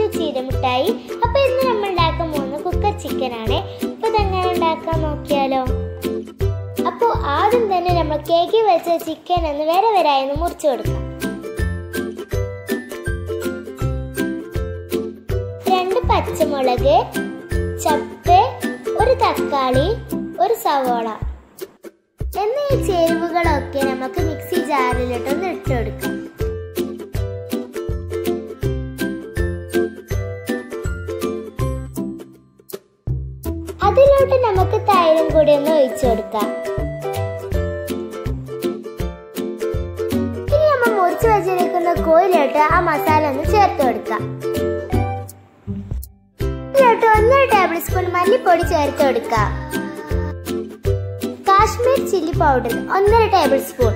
ചീരമിഠായി അപ്പൊ ഇന്ന് നമ്മൾ ഉണ്ടാക്കാൻ പോകുന്ന കുക്കർ ചിക്കൻ ആണ് അപ്പൊ ഇതെങ്ങനെ ഉണ്ടാക്കാൻ നോക്കിയാലോ അപ്പോൾ ആദ്യം തന്നെ നമ്മൾ കേക്ക് വെച്ച ചിക്കൻ ഒന്ന് വരെ വരായെന്ന് മുറിച്ചു കൊടുക്കാം രണ്ട് പച്ചമുളക് ചപ്പ് ഒരു തക്കാളി ഒരു സവോള എന്നീ ചേരുവകളൊക്കെ നമുക്ക് മിക്സി ജാറിലിട്ടൊന്ന് ഇട്ട് കൊടുക്കാം അതിലോട്ട് നമുക്ക് തൈരും കൂടി ഒന്ന് ഒഴിച്ചു കൊടുക്കാം ഇനി നമ്മൾ മുറിച്ച് വെച്ചിരിക്കുന്ന കോയിലോട്ട് ആ മസാല ഒന്ന് ചേർത്ത് കൊടുക്കാം ഇതിലോട്ട് ഒന്നര ടേബിൾ സ്പൂൺ മല്ലിപ്പൊടി ചേർത്ത് കൊടുക്കാം കാശ്മീർ ചില്ലി പൗഡർ ഒന്നര ടേബിൾ സ്പൂൺ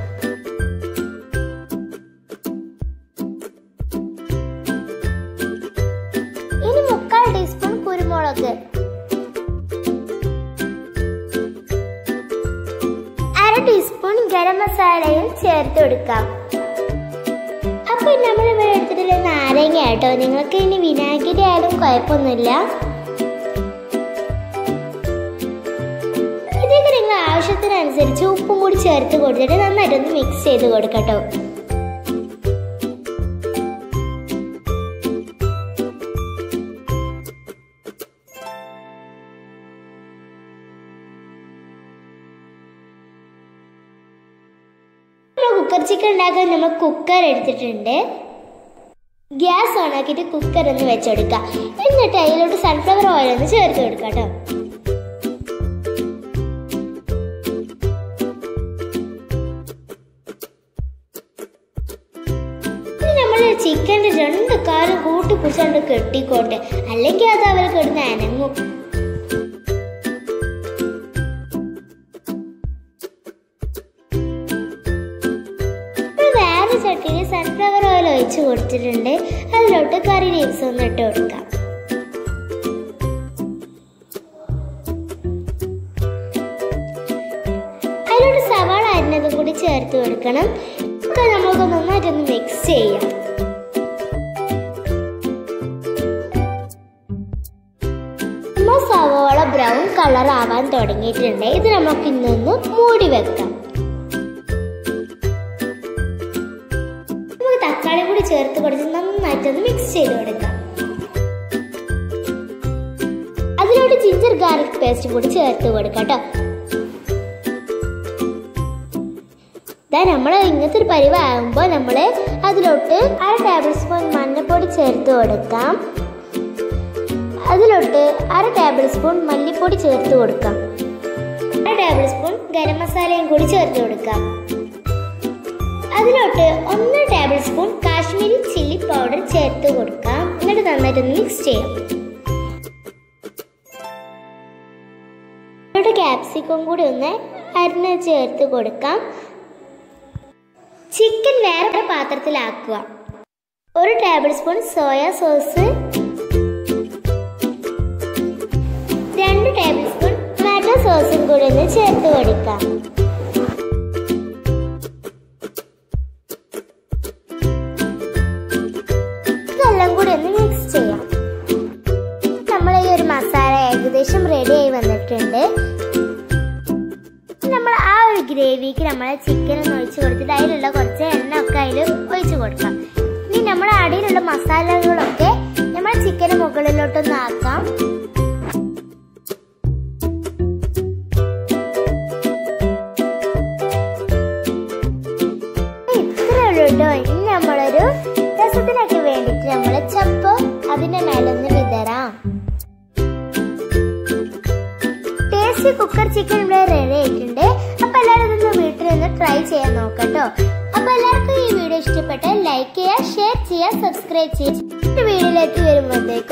ഇനി മുക്കാൽ ടീസ്പൂൺ കുരുമുളക് അര ടീസ്പൂൺ ഗരം മസാലയും ചേർത്ത് കൊടുക്കാം അപ്പോൾ നമ്മൾ ഇവിടെ എടുത്തിട്ടുള്ള നാരങ്ങ കേട്ടോ നിങ്ങൾക്ക് ഇനി വിനാഗിരി ആയാലും കുഴപ്പമൊന്നുമില്ല ഇതിലേക്ക് നിങ്ങൾ ആവശ്യത്തിനനുസരിച്ച് ഉപ്പും കൂടി ചേർത്ത് കൊടുത്തിട്ട് നന്നായിട്ടൊന്ന് മിക്സ് ചെയ്ത് കൊടുക്കട്ടോ കുക്കർ ചിക്കൻ ഉണ്ടാക്കാൻ നമ്മൾ കുക്കർ എടുത്തിട്ടുണ്ട് ഗ്യാസ് ഓൺ ആക്കിയിട്ട് കുക്കർ ഒന്ന് വെച്ചെടുക്കുക എന്നിട്ട് അതിലോട്ട് സൺഫ്ലവർ ഓയിൽ ഒന്ന് ചേർത്ത് കൊടുക്കുക കേട്ടോ ഇനി നമ്മൾ ചിക്കൻ്റെ രണ്ട് കാലും കൂട്ടി പിടിച്ചാണ്ട് കെട്ടിക്കോട്ടെ അല്ലെങ്കിൽ അത് അവർ കിടന്ന് അനങ്ങും വേറെ ചട്ടിയിൽ സൺഫ്ലവർ ഓയിൽ ഒഴിച്ച് കൊടുത്തിട്ടുണ്ട് അതിലോട്ട് കറി ലീവ്സ് ഒന്ന് ഇട്ട് കൊടുക്കാം അതിലോട്ട് സവാള അരിഞ്ഞതും കൂടി ചേർത്ത് കൊടുക്കണം ഒക്കെ നമുക്ക് നന്നായിട്ടൊന്ന് മിക്സ് ചെയ്യാം നമ്മൾ സവാള ബ്രൗൺ കളർ ആവാൻ തുടങ്ങിയിട്ടുണ്ട് ഇത് നമുക്ക് ഇന്നൊന്ന് മൂടി വെക്കാം നമുക്ക് തക്കാളി കൂടി ചേർത്ത് കൊടുത്ത് നന്നായിട്ടൊന്ന് മിക്സ് ചെയ്ത് കൊടുക്കാം അതിലോട്ട് ജിഞ്ചർ ഗാർലിക് പേസ്റ്റ് കൂടി ചേർത്ത് കൊടുക്കാം കേട്ടോ ഇതാ നമ്മൾ ഇങ്ങനത്തെ ഒരു പരിവാകുമ്പോൾ നമ്മൾ അതിലോട്ട് അര ടേബിൾ സ്പൂൺ മഞ്ഞൾപ്പൊടി ചേർത്ത് കൊടുക്കാം അതിലോട്ട് അര ടേബിൾ സ്പൂൺ മല്ലിപ്പൊടി ചേർത്ത് കൊടുക്കാം അര ടേബിൾ സ്പൂൺ ഗരം മസാലയും കൂടി ചേർത്ത് കൊടുക്കാം അതിലോട്ട് ഒന്നര tablespoon Kashmiri chilli powder ചേർത്ത് കൊടുക്കാം എന്നിട്ട് നന്നായിട്ടൊന്ന് മിക്സ് ചെയ്യാം ഇതിലോട്ട് ക്യാപ്സിക്കം കൂടി ഒന്ന് അരിഞ്ഞ് ചേർത്ത് കൊടുക്കാം ചിക്കൻ വേറെ പാത്രത്തിലാക്കുക ഒരു ടേബിൾ സ്പൂൺ സോയ സോസ് രണ്ട് ടേബിൾ സ്പൂൺ ടൊമാറ്റോ സോസും കൂടി ഒന്ന് ചേർത്ത് കൊടുക്കാം ഇതെല്ലാം കൂടി ഒന്ന് മിക്സ് ചെയ്യാം നമ്മൾ ഈ ഒരു മസാല ഏകദേശം റെഡി ആയി വന്നിട്ടുണ്ട് നമ്മൾ ആ ഒരു ഗ്രേവിക്ക് നമ്മൾ ചിക്കൻ ഒന്ന് ഒഴിച്ച് കൊടുത്തിട്ട് അതിലുള്ള കുറച്ച് എണ്ണ ഒക്കെ അതിൽ ഒഴിച്ച് കൊടുക്കാം ഇനി നമ്മൾ അടിയിലുള്ള മസാലകളൊക്കെ നമ്മൾ ചിക്കന് മുകളിലോട്ടൊന്ന് ആക്കാം ഇത്രേ ഉള്ളൂ കേട്ടോ ഇനി നമ്മളൊരു രസത്തിനൊക്കെ വേണ്ടിയിട്ട് നമ്മൾ ചപ്പ് അതിന്റെ മേലൊന്ന് വിതറാം ടേസ്റ്റി കുക്കർ ചിക്കൻ ഇവിടെ റെഡി ആയിട്ടുണ്ട് അപ്പൊ എല്ലാവരും ഇതൊന്ന് വീട്ടിൽ നിന്ന് ട്രൈ ചെയ്യാൻ നോക്കട്ടോ അപ്പൊ എല്ലാവർക്കും ഈ വീഡിയോ ഇഷ്ടപ്പെട്ടാൽ ലൈക്ക് ചെയ്യുക ഷെയർ ചെയ്യുക സബ്സ്ക്രൈബ് ചെയ്യുക വീഡിയോയിലേക്ക് വരുമ്പോഴത്തേക്കും